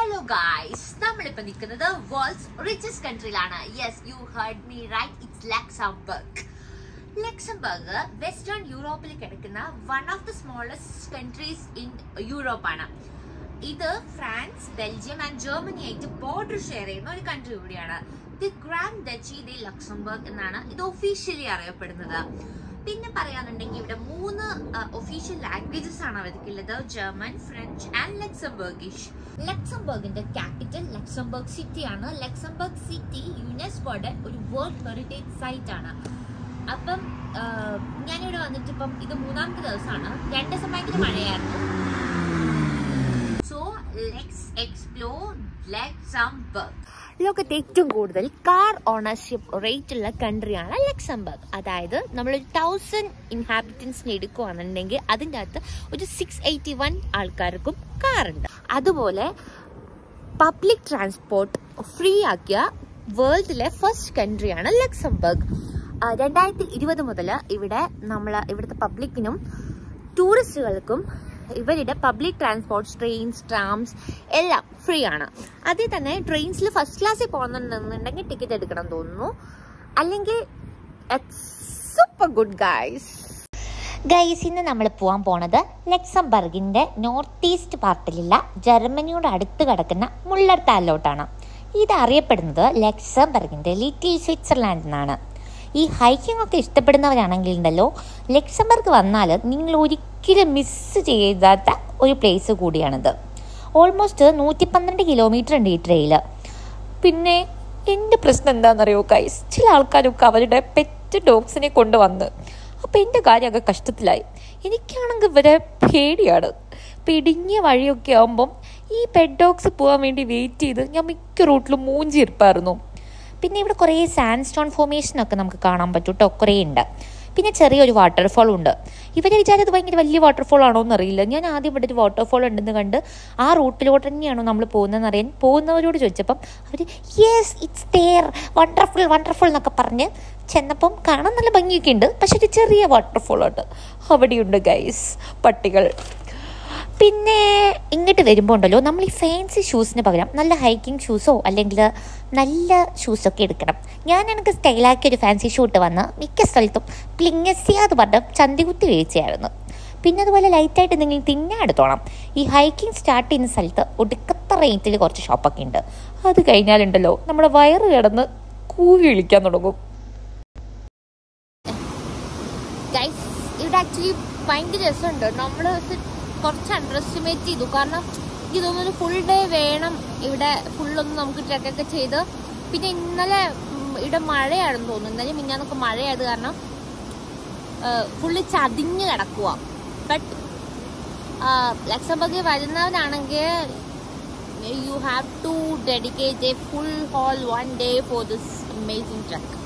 hello guys നമ്മളിപ്പോ നിൽക്കുന്നത് world's richest കൺട്രിയിലാണ് yes you heard me right it's Luxembourg Luxembourg western യൂറോപ്പിൽ കിടക്കുന്ന one of the smallest countries in Europe ആണ് ഇത് ഫ്രാൻസ് ബെൽജിയം ആൻഡ് ജർമ്മനി ആയിട്ട് ബോർഡർ ഷെയർ ചെയ്യുന്ന ഒരു കൺട്രി കൂടിയാണ് the grand duchy the Luxembourg എന്നാണ് ഇത് ഒഫീഷ്യലി അറിയപ്പെടുന്നത് പിന്നെ പറയാനുണ്ടെങ്കിൽ ഇവിടെ മൂന്ന് ഒഫീഷ്യൽ ലാംഗ്വേജസ് ആണ് അവർക്കുള്ളത് ജർമ്മൻ ഫ്രഞ്ച് ആൻഡ് ലക്സംബർഗിഷ് ലക്സംബർഗിന്റെ ക്യാപിറ്റൽ ലക്സംബർഗ് സിറ്റി ആണ് ലക്സംബർഗ് സിറ്റി യുനെസ്കോയുടെ ഒരു വേൾഡ് ഹെറിറ്റേജ് സൈറ്റ് ആണ് അപ്പം ആ, ഞാനിവിടെ വന്നിട്ട് ഇപ്പം ഇത് മൂന്നാമത്തെ ദിവസമാണ് രണ്ട് ദിവസം ഭയങ്കര മഴയായിരുന്നു സോ ലെറ്റ്സ് എക്സ്പ്ലോർ ലക്സംബർഗ് ലോകത്തെ ഏറ്റവും കൂടുതൽ കാർ ഓണർഷിപ്പ് റേറ്റ് ഉള്ള കൺട്രിയാണ് ലക്സംബർഗ് അതായത് നമ്മൾ ഒരു തൗസൻഡ് ഇൻഹാബിറ്റൻസിന് എടുക്കുകയാണെന്നുണ്ടെങ്കിൽ അതിൻ്റെ അകത്ത് ഒരു സിക്സ് എയ്റ്റി വൺ ആൾക്കാർക്കും കാറുണ്ട് അതുപോലെ പബ്ലിക് ട്രാൻസ്പോർട്ട് ഫ്രീ ആക്കിയ വേൾഡിലെ ഫസ്റ്റ് കൺട്രിയാണ് ലക്സംബർഗ് ആ, രണ്ടായിരത്തി ഇരുപത് മുതൽ ഇവിടെ നമ്മൾ ഇവിടുത്തെ പബ്ലിക്കിനും ടൂറിസ്റ്റുകൾക്കും ഇവരുടെ പബ്ലിക് ട്രാൻസ്പോർട്ട് ട്രെയിൻസ് ട്രാംസ് എല്ലാം ഫ്രീ ആണ് അതിൽ തന്നെ ട്രെയിൻസിൽ ഫസ്റ്റ് ക്ലാസ്സിൽ പോകുന്നുണ്ടെന്നുണ്ടെങ്കിൽ ടിക്കറ്റ് എടുക്കണം തോന്നുന്നു അല്ലെങ്കിൽ സൂപ്പർ ഗുഡ് ഗൈസ് ഗൈസ് ഇന്ന് നമ്മൾ പോകാൻ പോണത് ലക്സംബർഗിൻ്റെ നോർത്ത് ഈസ്റ്റ് പാർട്ടിലുള്ള ജർമ്മനിയോട് അടുത്ത് കിടക്കുന്ന മുള്ളർത്താലിലോട്ടാണ് ഇത് അറിയപ്പെടുന്നത് ലക്സംബർഗിൻ്റെ ലിറ്റിൽ സ്വിറ്റ്സർലാൻഡ് എന്നാണ് ഈ ഹൈക്കിംഗ് ഒക്കെ ഇഷ്ടപ്പെടുന്നവരാണെങ്കിൽ ഉണ്ടല്ലോ ലക്സംബർഗ് വന്നാൽ നിങ്ങൾ ഒരിക്കലും മിസ് ചെയ്യാത്ത ഒരു പ്ലേസ് കൂടിയാണിത് ഓൾമോസ്റ്റ് നൂറ്റി പന്ത്രണ്ട് കിലോമീറ്റർ ഉണ്ട് ഈ ട്രെയില് പിന്നെ എൻ്റെ പ്രശ്നം എന്താണെന്നറിയോ കൈസ് ചില ആൾക്കാരൊക്കെ അവരുടെ പെറ്റ് ഡോഗ്സിനെ കൊണ്ടുവന്ന് അപ്പോൾ എൻ്റെ കാര്യമൊക്കെ കഷ്ടത്തിലായി എനിക്കാണെങ്കിൽ ഇവരെ പേടിയാണ് അപ്പോൾ ഇടുങ്ങിയ വഴിയൊക്കെ ആകുമ്പം ഈ പെറ്റ് ഡോഗ്സ് പോകാൻ വേണ്ടി വെയിറ്റ് ചെയ്ത് ഞാൻ മിക്ക റൂട്ടിലും മൂഞ്ചി ഇരിപ്പായിരുന്നു പിന്നെ ഇവിടെ കുറേ സാൻഡ് സ്റ്റോൺ ഫോർമേഷൻ ഒക്കെ നമുക്ക് കാണാൻ പറ്റും കേട്ടോ കുറേ ഉണ്ട് പിന്നെ ചെറിയൊരു വാട്ടർഫോൾ ഉണ്ട് ഇവരെ വിചാരിച്ചത് ഭയങ്കര വലിയ വാട്ടർഫോൾ ആണോ എന്നറിയില്ല ഞാൻ ആദ്യം ഇവിടെ ഒരു വാട്ടർഫോൾ ഉണ്ടെന്ന് കണ്ട് ആ റൂട്ടിലോട്ട് തന്നെയാണോ നമ്മൾ പോകുന്നതെന്ന് അറിയാൻ പോകുന്നവരോട് ചോദിച്ചപ്പം അവർ yes it's there wonderful wonderful എന്നൊക്കെ പറഞ്ഞ് ചെന്നപ്പം കാണാൻ നല്ല ഭംഗിയൊക്കെ ഉണ്ട് പക്ഷെ ഒരു ചെറിയ വാട്ടർഫോൾ ഉണ്ട് അവിടെയുണ്ട് ഗൈസ് പട്ടികൾ പിന്നെ ഇങ്ങോട്ട് വരുമ്പോൾ ഉണ്ടല്ലോ നമ്മൾ ഈ ഫാൻസി ഷൂസിന് പകരം നല്ല ഹൈക്കിംഗ് ഷൂസോ അല്ലെങ്കിൽ നല്ല ഷൂസൊക്കെ എടുക്കണം ഞാൻ എനിക്ക് സ്റ്റൈലാക്കിയ ഒരു ഫാൻസി ഷൂ ഇട്ട് വന്ന് മിക്ക സ്ഥലത്തും പ്ലിങ്ങസ്യ എന്ന് പറഞ്ഞ ചന്തികുത്തി വീഴ്ചയായിരുന്നു പിന്നെ അതുപോലെ ലൈറ്റായിട്ട് എന്തെങ്കിലും തിന്നാൻ എടുത്തോണം ഈ ഹൈക്കിംഗ് സ്റ്റാർട്ട് ചെയ്യുന്ന സ്ഥലത്ത് ഒടുക്കത്ത റേറ്റിൽ കുറച്ച് ഷോപ്പൊക്കെ ഉണ്ട് അത് കഴിഞ്ഞാലുണ്ടല്ലോ നമ്മുടെ വയറ് കിടന്ന് കൂവി വിളിക്കാൻ തുടങ്ങും ഗൈസ് ഇവിടെ ആക്ച്വലി ഭയങ്കര രസമുണ്ട് നമ്മൾ കുറച്ച് അണ്ടർ എസ്റ്റിമേറ്റ് ചെയ്തു കാരണം എനിക്ക് തോന്നുന്നു ഫുൾ ഡേ വേണം ഇവിടെ ഫുള്ളൊന്ന് നമുക്ക് ട്രെക്കൊക്കെ ചെയ്ത് പിന്നെ ഇന്നലെ ഉം, ഇവിടെ മഴയാണെന്ന് തോന്നുന്നു ഇന്നലെ മിഞ്ഞാന്നൊക്കെ മഴയായത് കാരണം ഫുള്ള് ചതിഞ്ഞ് കിടക്കുക ബട്ട് ലക്സംബർഗിൽ വരുന്നവരാണെങ്കിൽ you have to dedicate a full whole one day for this amazing truck